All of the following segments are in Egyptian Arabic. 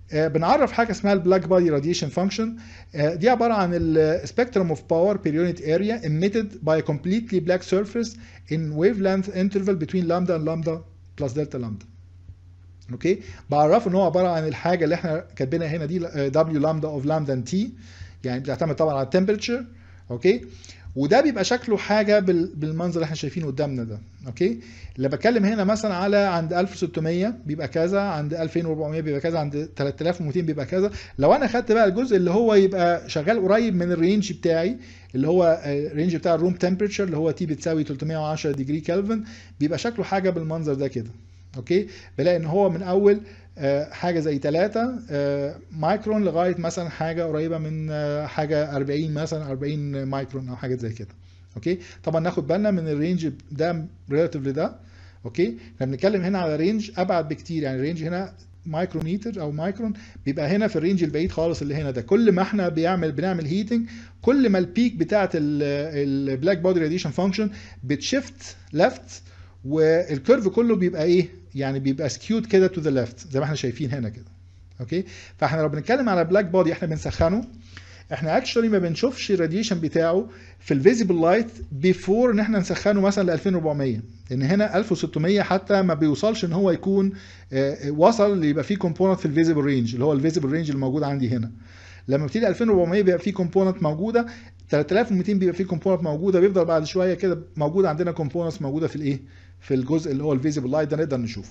آه، بنعرف حاجه اسمها البلاك بادي راديشن فانكشن دي عباره عن السبيكترم اوف باور بير يونت اريا emitted by a completely black surface in wavelength interval between lambda and lambda plus delta lambda اوكي بعرفه ان هو عباره عن الحاجه اللي احنا كاتبينها هنا دي دبليو لامدا اوف لامدا ان تي يعني بتعتمد طبعا على التمبريتشر اوكي وده بيبقى شكله حاجه بال- بالمنظر اللي احنا شايفينه قدامنا ده اوكي اللي بتكلم هنا مثلا على عند 1600 بيبقى كذا عند 2400 بيبقى كذا عند 3200 بيبقى كذا لو انا خدت بقى الجزء اللي هو يبقى شغال قريب من الرينج بتاعي اللي هو الرينج بتاع الروم تمبريتشر اللي هو تي بتساوي 310 ديجري كلفن بيبقى شكله حاجه بالمنظر ده كده اوكي بلاقي ان هو من اول آه، حاجه زي 3 مايكرون لغايه مثلا حاجه قريبه من آه، حاجه 40 مثلا 40 مايكرون او حاجه زي كده اوكي طبعا ناخد بالنا من الرينج ده ريلاتيف لده اوكي احنا بنتكلم هنا على رينج ابعد بكتير يعني الرينج هنا مايكروميتر او مايكرون بيبقى هنا في الرينج البعيد خالص اللي هنا ده كل ما احنا بيعمل بنعمل هيتنج كل ما البيك بتاعه البلاك بودي راديشن فانكشن بتشفت ليفت والكيرف كله بيبقى ايه يعني بيبقى سكيود كده تو ذا ليفت زي ما احنا شايفين هنا كده اوكي فاحنا لو بنتكلم على بلاك بودي احنا بنسخنه احنا اكشولي ما بنشوفش الراديشن بتاعه في الفيزيبل لايت بيفور ان احنا نسخنه مثلا ل 2400 لان هنا 1600 حتى ما بيوصلش ان هو يكون آه، وصل يبقى فيه كومبوننت في الفيزيبل رينج اللي هو الفيزيبل رينج اللي موجود عندي هنا لما بتيجي 2400 بيبقى فيه كومبوننت موجوده 3200 بيبقى فيه كومبوننت موجوده بيفضل بعد شويه كده موجود عندنا كومبوننتس موجوده في الايه في الجزء اللي هو الفيزيبل لايت ده نقدر نشوفه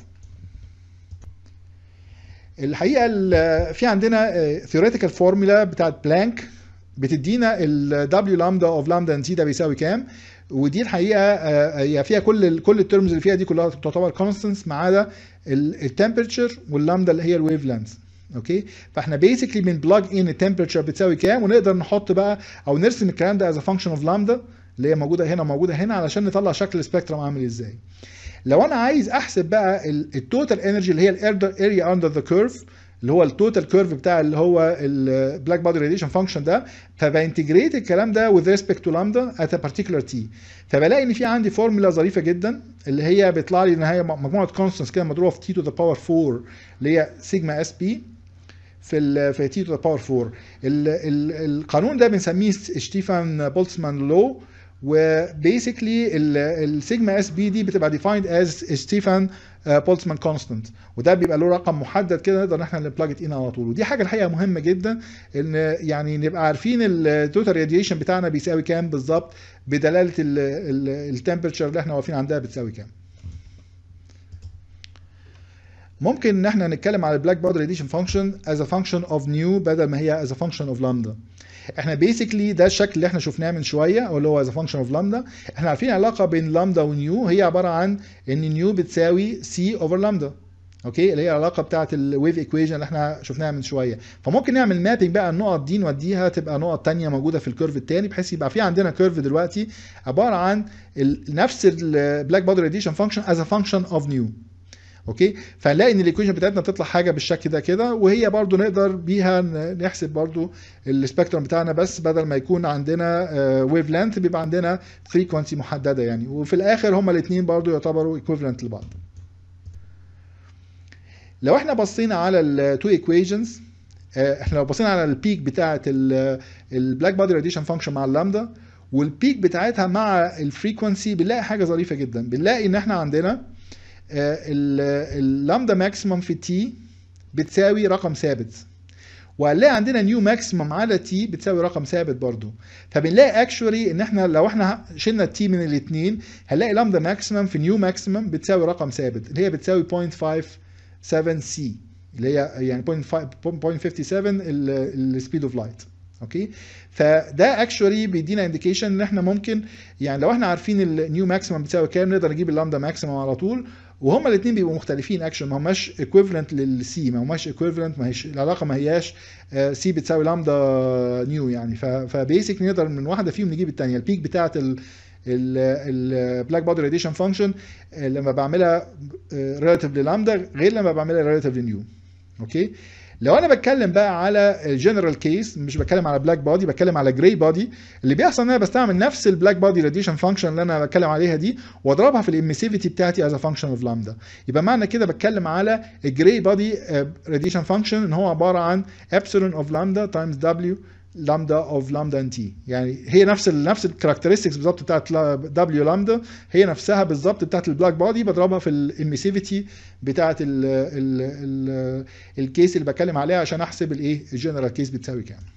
الحقيقه ال- في عندنا ثيوريتيكال فورمولا بتاعت بلانك بتدينا ال W لامدا اوف لامدا ان تي ده بيساوي كام ودي الحقيقه آه، هي فيها كل ال- كل الترمز اللي فيها دي كلها تعتبر كونستنس ما عدا التمبريتشر واللامدا اللي هي الويف لينث اوكي فاحنا بيسكلي بنبلاج ان التمبريتشر بتساوي كام ونقدر نحط بقى او نرسم الكلام ده از فانكشن اوف لامدا اللي هي موجوده هنا وموجوده هنا علشان نطلع شكل السبيكترم عامل ازاي لو انا عايز احسب بقى التوتال انرجي اللي هي الاريا اندر ذا كيرف اللي هو التوتال كيرف بتاع اللي هو البلاك بودي راديشن فانكشن ده فبانتجريت الكلام ده with respect to lambda at a particular t فبلاقي ان في عندي فورمولا ظريفه جدا اللي هي بيطلع لي ان هي مجموعه كونستنس كده مضروبه في t to the power 4 اللي هي سيجما اس بي في ال في تي تو ذا باور 4 ال ال القانون ده بنسميه ستيفان بولتسمان لو وبيسكلي السيجما اس بي دي بتبقى ديفايند از ستيفان بولتسمان كونستانت وده بيبقى له رقم محدد كده نقدر ان احنا نبلاج ان على طول ودي حاجه الحقيقه مهمه جدا ان يعني نبقى عارفين التوتال راديشن بتاعنا بيساوي كام بالظبط بدلاله التمبرتشر اللي احنا واقفين عندها بتساوي كام ممكن ان احنا نتكلم على البلاك بودي راديشن فانكشن از ا فانكشن اوف نيو بدل ما هي از ا فانكشن اوف لامدا احنا بيسكلي ده الشكل اللي احنا شفناه من شويه او اللي هو از فانكشن اوف لامدا احنا عارفين العلاقه بين لامدا ونيو هي عباره عن ان نيو بتساوي سي اوفر لامدا اوكي اللي هي العلاقه بتاعه الويف ايكويشن اللي احنا شفناها من شويه فممكن نعمل مابنج بقى النقط دي نوديها تبقى نقط تانية موجوده في الكيرف الثاني بحيث يبقى في عندنا كيرف دلوقتي عباره عن ال- نفس البلاك بودي راديشن فانكشن از ا فانكشن اوف نيو اوكي فنلاقي ان الايكويشن بتاعتنا بتطلع حاجه بالشكل ده كده وهي برضو نقدر بيها ن- نحسب برضو السبيكترم بتاعنا بس بدل ما يكون عندنا ويف لينث بيبقى عندنا فريكونسي محدده يعني وفي الاخر هما الاثنين برضو يعتبروا ايكويفالنت لبعض لو احنا بصينا على التو ايكويشنز احنا لو بصينا على البيك بتاعه البلاك بودي راديشن فانكشن مع اللامدا والبيك بتاعتها مع الفريكونسي بنلاقي حاجه ظريفه جدا بنلاقي ان احنا عندنا اللامدا ماكسيمم في تي بتساوي رقم ثابت وهنلاقي عندنا نيو ماكسيمم على تي بتساوي رقم ثابت برضو فبنلاقي اكشولي ان احنا لو احنا شلنا التي من الاثنين هنلاقي لامدا ماكسيمم في نيو ماكسيمم بتساوي رقم ثابت اللي هي بتساوي 0.57 سي اللي هي يعني 0.57 السبيد اوف لايت اوكي فده اكشولي بيدينا انديكيشن ان احنا ممكن يعني لو احنا عارفين النيو ماكسيمم بتساوي كام نقدر نجيب اللامدا ماكسيمم على طول وهما الاثنين بيبقوا مختلفين اكشن ما هماش ايكويفالنت للسي ما هماش ايكويفالنت ما هيش العلاقه ما هياش سي بتساوي لامدا نيو يعني فبيسك نقدر من واحده فيهم نجيب الثانيه البيك بتاعه البلاك بودي راديشن فانكشن لما بعملها ريلاتيف للامدا غير لما بعملها ريلاتيف لنيو اوكي لو انا بتكلم بقى على الجنرال كيس مش بتكلم على بلاك بودي بتكلم على جراي بودي اللي بيحصل ان انا بستعمل نفس البلاك بودي راديشن فانكشن اللي انا بتكلم عليها دي واضربها في الاميسيفيتي بتاعتي از فانكشن اوف لامدا يبقى معنى كده بتكلم على الجراي بودي راديشن فانكشن ان هو عباره عن ابسلون اوف لامدا تايمز دبليو لامدا اوف لامدا ان تي يعني هي نفس ال نفس الكاركترستكس بالظبط بتاعت دبليو لامدا هي نفسها بالظبط بتاعت البلاك بودي بضربها في الاميسيفيتي بتاعت ال ال ال الكيس اللي بتكلم عليها عشان احسب الايه الجنرال كيس بتساوي كام